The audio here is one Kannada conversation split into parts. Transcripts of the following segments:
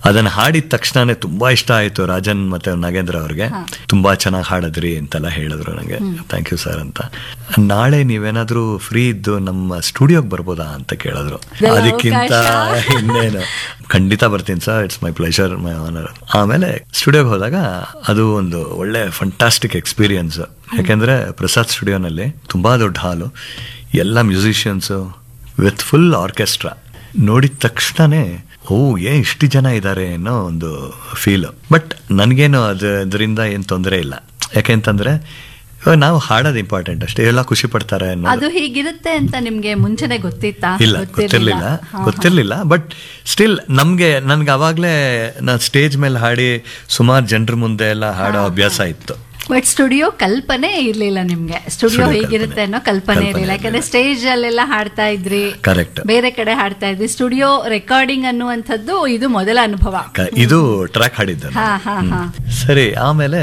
ಅದನ್ನ ಹಾಡಿದ ತಕ್ಷಣನೇ ತುಂಬಾ ಇಷ್ಟ ಆಯ್ತು ರಾಜನ್ ಮತ್ತೆ ನಾಗೇಂದ್ರ ಅವ್ರಿಗೆ ತುಂಬಾ ಚೆನ್ನಾಗಿ ಹಾಡದ್ರಿ ಅಂತೆಲ್ಲ ಹೇಳಿದ್ರು ನನಗೆ ಥ್ಯಾಂಕ್ ಯು ಸರ್ ಅಂತ ನಾಳೆ ನೀವೇನಾದ್ರೂ ಫ್ರೀ ಇದ್ದು ನಮ್ಮ ಸ್ಟುಡಿಯೋಗೆ ಬರ್ಬೋದಾ ಅಂತ ಕೇಳಿದ್ರು ಇದೆಲ್ಲ ಅದಕ್ಕಿಂತ ಇನ್ನೇನು ಖಂಡಿತ ಬರ್ತೀನಿ sir it's my pleasure my honour ಆಮೇಲೆ ಸ್ಟುಡಿಯೋಗೆ ಹೋದಾಗ ಅದು ಒಂದು ಒಳ್ಳೆ ಫಂಟಾಸ್ಟಿಕ್ ಎಕ್ಸ್ಪೀರಿಯನ್ಸ್ ಯಾಕೆಂದ್ರೆ ಪ್ರಸಾದ್ ಸ್ಟುಡಿಯೋನಲ್ಲಿ ತುಂಬಾ ದೊಡ್ಡ ಹಾಲು ಎಲ್ಲ ಮ್ಯೂಸಿಷಿಯನ್ಸು ವಿತ್ ಫುಲ್ ಆರ್ಕೆಸ್ಟ್ರಾ ನೋಡಿದ ತಕ್ಷಣನೇ ಓ ಏನ್ ಇಷ್ಟು ಜನ ಇದ್ದಾರೆ ಅನ್ನೋ ಒಂದು ಫೀಲ್ ಬಟ್ ನನಗೇನು ಅದು ಅದರಿಂದ ಏನು ತೊಂದರೆ ಇಲ್ಲ ಯಾಕೆಂತಂದ್ರೆ ಇವಾಗ ನಾವು ಹಾಡೋದು ಇಂಪಾರ್ಟೆಂಟ್ ಅಷ್ಟೇ ಎಲ್ಲ ಖುಷಿ ಪಡ್ತಾರೆ ಅನ್ನೋ ಅದು ಹೀಗಿರುತ್ತೆ ಅಂತ ನಿಮ್ಗೆ ಮುಂಚೆನೆ ಗೊತ್ತಿತ್ತಾ ಇಲ್ಲ ಗೊತ್ತಿರ್ಲಿಲ್ಲ ಗೊತ್ತಿರ್ಲಿಲ್ಲ ಬಟ್ ಸ್ಟಿಲ್ ನಮ್ಗೆ ನನ್ಗೆ ಅವಾಗ್ಲೇ ನಾನು ಸ್ಟೇಜ್ ಮೇಲೆ ಹಾಡಿ ಸುಮಾರು ಜನರ ಮುಂದೆ ಎಲ್ಲ ಹಾಡೋ ಅಭ್ಯಾಸ ಇತ್ತು ಬಟ್ ಸ್ಟುಡಿಯೋ ಕಲ್ಪನೆ ಇರ್ಲಿಲ್ಲ ನಿಮ್ಗೆ ಸ್ಟುಡಿಯೋ Studio ಹೇಗಿರುತ್ತೆ ಕಲ್ಪನೆ. ಅನ್ನೋ ಕಲ್ಪನೆ ಕಲ್ಪನೆ ಇರಲಿಲ್ಲ ಯಾಕಂದ್ರೆ ಇರ್ಲಿಲ್ಲ. ಸ್ಟೇಜ್ ಅಲ್ಲೆಲ್ಲ ಹಾಡ್ತಾ ಇದ್ರಿ ಕರೆಕ್ಟ್ ಬೇರೆ ಕಡೆ ಹಾಡ್ತಾ ಇದ್ರಿ ಸ್ಟುಡಿಯೋ ರೆಕಾರ್ಡಿಂಗ್ ಅನ್ನುವಂಥದ್ದು ಇದು ಮೊದಲ ಅನುಭವ ಇದು ಟ್ರ್ಯಾಕ್ ಹಾಡಿದ್ದೆ ನಾನು. ಹಾ ಹಾ ಹಾ ಸರಿ ಆಮೇಲೆ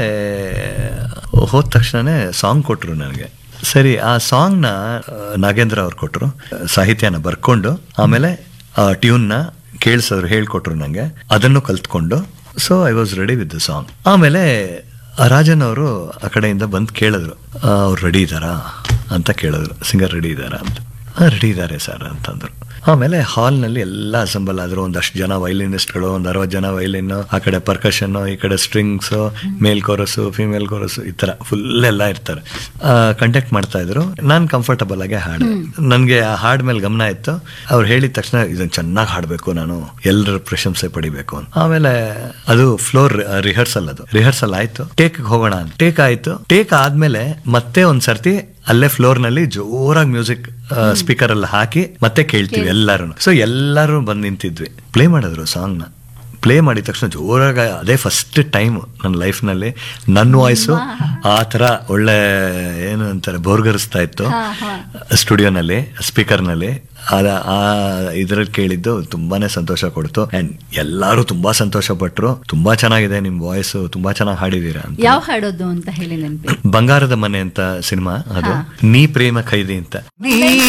ಹೋದ ತಕ್ಷಣನೇ ಸಾಂಗ್ ಕೊಟ್ರು ನನಗೆ ಸರಿ ಆ ಸಾಂಗ್ನ ನಾಗೇಂದ್ರ ಅವ್ರು ಕೊಟ್ರು ಸಾಹಿತ್ಯನ ಬರ್ಕೊಂಡು ಆಮೇಲೆ ಆ ಟ್ಯೂನ್ನ ಕೇಳಿಸಿದ್ರು ಹೇಳ್ಕೊಟ್ರು ನನಗೆ ಅದನ್ನು ಕಲ್ತ್ಕೊಂಡು so I was ready with the song ಆಮೇಲೆ ಆ ರಾಜನ್ ಅವರು ಆ ಕಡೆಯಿಂದ ಬಂದು ಕೇಳಿದ್ರು ಅವ್ರು ರೆಡಿ ಇದ್ದಾರಾ ಅಂತ ಕೇಳಿದ್ರು ಸಿಂಗರ್ ರೆಡಿ ಇದ್ದಾರಾ ಅಂತ ರೆಡಿ ಇದ್ದಾರೆ ಸರ್ ಅಂತಂದ್ರು ಆಮೇಲೆ ಹಾಲ್ನಲ್ಲಿ ಎಲ್ಲ ಅಸೆಂಬಲ್ ಆದ್ರು ಒಂದಷ್ಟು ಜನ ವೈಲಿನಿಸ್ಟ್ಗಳು ಒಂದು ಅರವತ್ತು ಜನ ವೈಲಿನ್ ಆ ಕಡೆ ಪರ್ಕಷನ್ ಈ ಕಡೆ ಸ್ಟ್ರಿಂಗ್ಸ್ ಮೇಲ್ ಕೋರಸ್ಸು ಫಿಮೇಲ್ ಕೋರಸ್ಸು ಈ ತರ ಫುಲ್ ಎಲ್ಲ ಇರ್ತಾರೆ ಕಂಡಕ್ಟ್ ಮಾಡ್ತಾ ಇದ್ರು ನಾನು ಕಂಫರ್ಟಬಲ್ ಆಗಿ ಹಾಡು ನನಗೆ ಆ ಹಾಡ್ ಮೇಲೆ ಗಮನ ಇತ್ತು ಅವ್ರು ಹೇಳಿದ ತಕ್ಷಣ ಇದನ್ನ ಚೆನ್ನಾಗಿ ಹಾಡಬೇಕು ನಾನು ಎಲ್ಲರ ಪ್ರಶಂಸೆ ಪಡಿಬೇಕು ಅಂತ ಆಮೇಲೆ ಅದು ಫ್ಲೋರ್ ರಿಹರ್ಸಲ್ ಅದು ರಿಹರ್ಸಲ್ ಆಯ್ತು ಟೇಕ್ ಹೋಗೋಣ ಅಂತ ಟೇಕ್ ಆಯ್ತು ಟೇಕ್ ಆದ್ಮೇಲೆ ಮತ್ತೆ ಒಂದ್ ಸರ್ತಿ ಅಲ್ಲೇ ಫ್ಲೋರ್ ನಲ್ಲಿ ಜೋರಾಗಿ ಮ್ಯೂಸಿಕ್ ಸ್ಪೀಕರ್ ಅಲ್ಲಿ ಹಾಕಿ ಮತ್ತೆ ಕೇಳ್ತೀವಿ ಎಲ್ಲಾರು ಸೊ ಎಲ್ಲರೂ ಬಂದು ನಿಂತಿದ್ವಿ ಪ್ಲೇ ಮಾಡಿದ್ರು ಸಾಂಗ್ ನ ಪ್ಲೇ ಮಾಡಿದ ತಕ್ಷಣ ಜೋರಾಗಿ ಅದೇ ಫಸ್ಟ್ ಟೈಮ್ ನನ್ನ ಲೈಫ್ನಲ್ಲಿ ನನ್ನ ವಾಯ್ಸು ಆ ಥರ ಒಳ್ಳೆ ಏನು ಅಂತಾರೆ ಬೋರ್ಗರಿಸ್ತಾ ಇತ್ತು ಸ್ಟುಡಿಯೋನಲ್ಲಿ ಸ್ಪೀಕರ್ನಲ್ಲಿ ಅದ ಆ ಇದ್ರಲ್ಲಿ ಕೇಳಿದ್ದು ತುಂಬಾನೇ ಸಂತೋಷ ಕೊಡ್ತು ಅಂಡ್ ಎಲ್ಲರೂ ತುಂಬಾ ಸಂತೋಷ ಪಟ್ರು ತುಂಬಾ ಚೆನ್ನಾಗಿದೆ ನಿಮ್ ವಾಯ್ಸ್ ತುಂಬಾ ಚೆನ್ನಾಗಿ ಹಾಡಿದೀರಾ ಅಂತ ಯಾವ ಹಾಡೋದು ಅಂತ ಹೇಳಿ ನೆನಪಿ ಬಂಗಾರದ ಮನೆ ಅಂತ ಸಿನಿಮಾ ಅದು ನೀ ಪ್ರೇಮ ಖೈದಿ ಅಂತ ನೀ